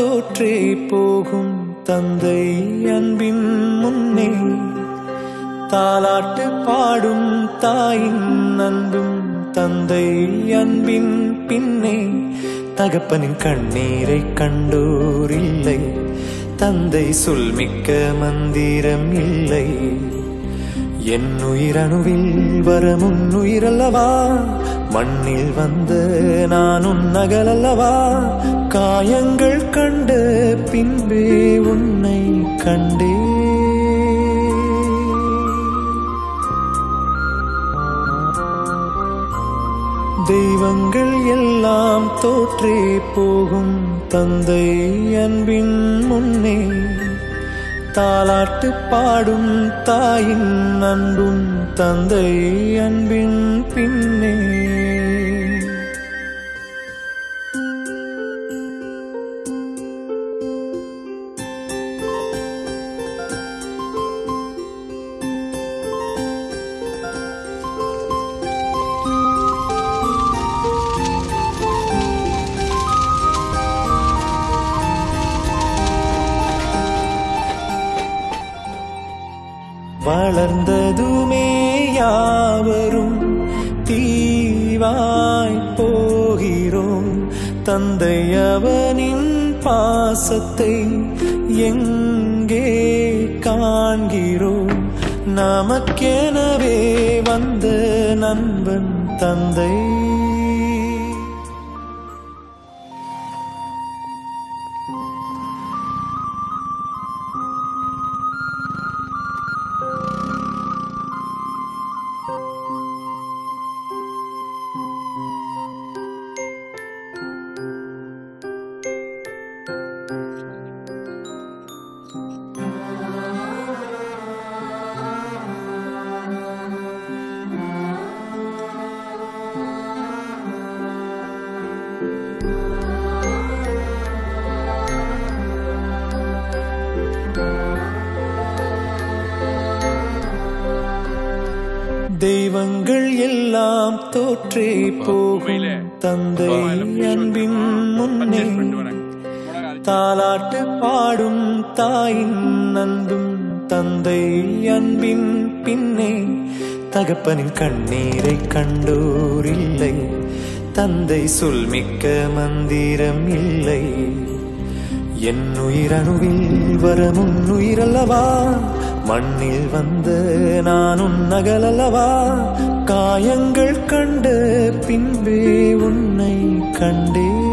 தோற்றே போகும் தந்தை அன்பின் முன்னே தாலாட்டு பாடும் தாயின் அன்பும் தந்தை அன்பின் பின்னே தகப்பனின் கண்ணீரை கண்டோர் இல்லை தந்தை சொல்மிக்க மந்திரம் இல்லை என் உயிரணுவில் வரமுன் உயிரல்லவா மண்ணில் வந்த நான் உன் நகலல்லவா காயங்கள் கண்ட பின்பே உன்னை கண்டே தெய்வங்கள் எல்லாம் தோற்றே போகும் தந்தை அன்பின் முன்னே தாலாட்டு பாடும் தாயின் அன்பும் தந்தை அன்பின் பின்னே வளர்ந்ததுமே யாவரும் தீவாய் போகிறோம் தந்தை அவனின் பாசத்தை எங்கே காண்கிறோம் நமக்கெனவே வந்த நண்பன் தந்தை தெய்வங்கள் எல்லாம் தோற்றே போகும் தந்தை அன்பின் முன்னே தாலாட்டு பாடும் தாயின் அன்பும் தந்தை அன்பின் பின்னே தகப்பனின் கண்ணீரை கண்டோர் இல்லை தந்தை சொல்மிக்க மந்திரம் இல்லை என் உயிரணுவில் வரமுன் உயிரல்லவா மண்ணில் வந்த நான் உன் நகலல்லவா காயங்கள் கண்ட பின்பே உன்னை கண்டே